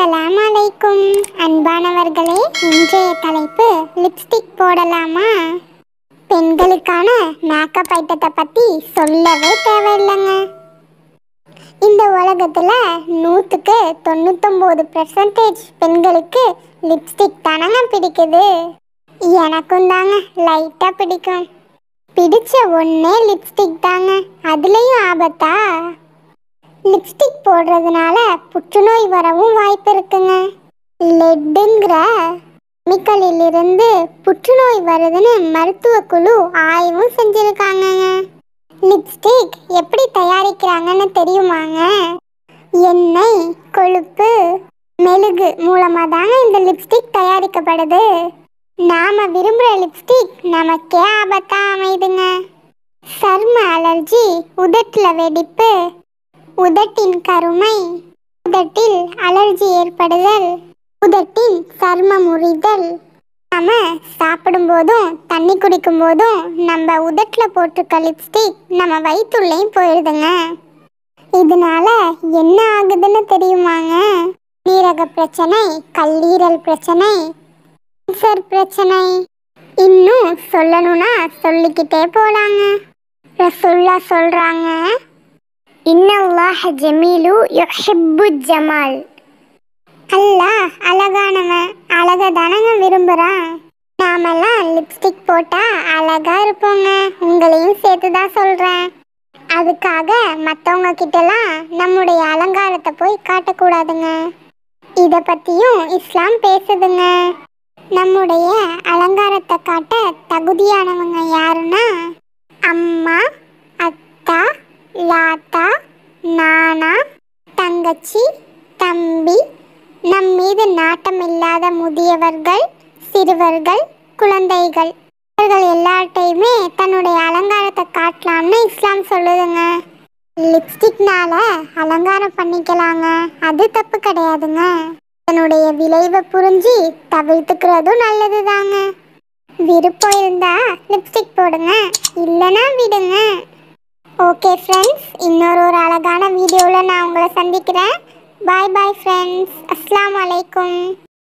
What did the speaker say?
அஸ்ஸலாமு அலைக்கும் அன்பானவர்களே இன்றைய தலைப்பு லிப்ஸ்டிக் போடலாமா பெண்களுக்கான மேக்கப் ஐட்டத்தை பற்றி சொல்லவே தேவையில்லைங்க இந்த உலகத்தில் நூற்றுக்கு தொண்ணூத்தொம்பது பெர்சன்டேஜ் பெண்களுக்கு லிப்ஸ்டிக் தானங்க பிடிக்குது எனக்கும் தாங்க லைட்டாக பிடிக்கும் பிடிச்ச ஒன்றே லிப்ஸ்டிக் தாங்க அதுலேயும் ஆபத்தா லிப்ஸ்டிக் போடுறதுனால புற்றுநோய் வரவும் வாய்ப்பு இருக்குங்க லெட்டுங்கிற கெமிக்கலில் இருந்து புற்றுநோய் வருதுன்னு மருத்துவ குழு ஆய்வும் செஞ்சிருக்காங்கங்க லிப்ஸ்டிக் எப்படி தயாரிக்கிறாங்கன்னு தெரியுமாங்க எண்ணெய் கொழுப்பு மெழுகு மூலமாக தாங்க இந்த லிப்ஸ்டிக் தயாரிக்கப்படுது நாம விரும்புகிற லிப்ஸ்டிக் நமக்கே ஆபத்தா அமைதுங்க சர்ம அலர்ஜி உதட்டில் வெடிப்பு உதட்டின் கருமை உதட்டில் அலர்ஜி ஏற்படுதல் உதட்டின் சர்ம முறிதல் நாம சாப்பிடும்போதும் தண்ணி குடிக்கும் போதும் நம்ம உதட்டில் போட்டிருக்க லிப்ஸ்டிக் நம்ம வயிற்றுள்ளையும் போயிடுதுங்க இதனால என்ன ஆகுதுன்னு தெரியுமாங்க நீரக பிரச்சனை கல்லீரல் பிரச்சனை கேன்சர் பிரச்சனை இன்னும் சொல்லணும்னா சொல்லிக்கிட்டே போலாங்க ரசுல்லா சொல்றாங்க இன்னல்லாஹ் ஜமீலு யுஹிப்பு ஜமால் அல்லாஹ் அழகானவன் அழக தானங்க விரும்புகிறான் நாமெல்லாம் லிப்ஸ்டிக் போட்டா அழகா இருப்போங்க உங்களையும் சேர்த்து தான் சொல்கிறேன் அதுக்காக மற்றவங்க கிட்டலாம் நம்முடைய அலங்காரத்தை போய் காட்டக்கூடாதுங்க இதை பற்றியும் இஸ்லாம் பேசுதுங்க நம்முடைய அலங்காரத்தை காட்ட தகுதியானவங்க யாருன்னா அம்மா அத்தா லாத்தா நானா தங்கச்சி தம்பி நம் மீது நாட்டமில்லாத முதியவர்கள் சிறுவர்கள் குழந்தைகள் இவர்கள் எல்லார்ட்டையுமே தன்னுடைய அலங்காரத்தை காட்டலாம்னு இஸ்லாம் சொல்லுதுங்க லிப்ஸ்டிக்னால அலங்காரம் பண்ணிக்கலாங்க அது தப்பு கிடையாதுங்க தன்னுடைய விளைவை புரிஞ்சு தவிர்த்துக்கிறதும் நல்லது தாங்க விருப்பம் இருந்தா லிப்ஸ்டிக் போடுங்க இல்லைன்னா விடுங்க ஓகே ஃப்ரெண்ட்ஸ் இன்னொரு ஒரு அழகான வீடியோவில் நான் உங்களை சந்திக்கிறேன் பாய் பாய் ஃப்ரெண்ட்ஸ் அஸ்ஸலாமு அலைக்கும்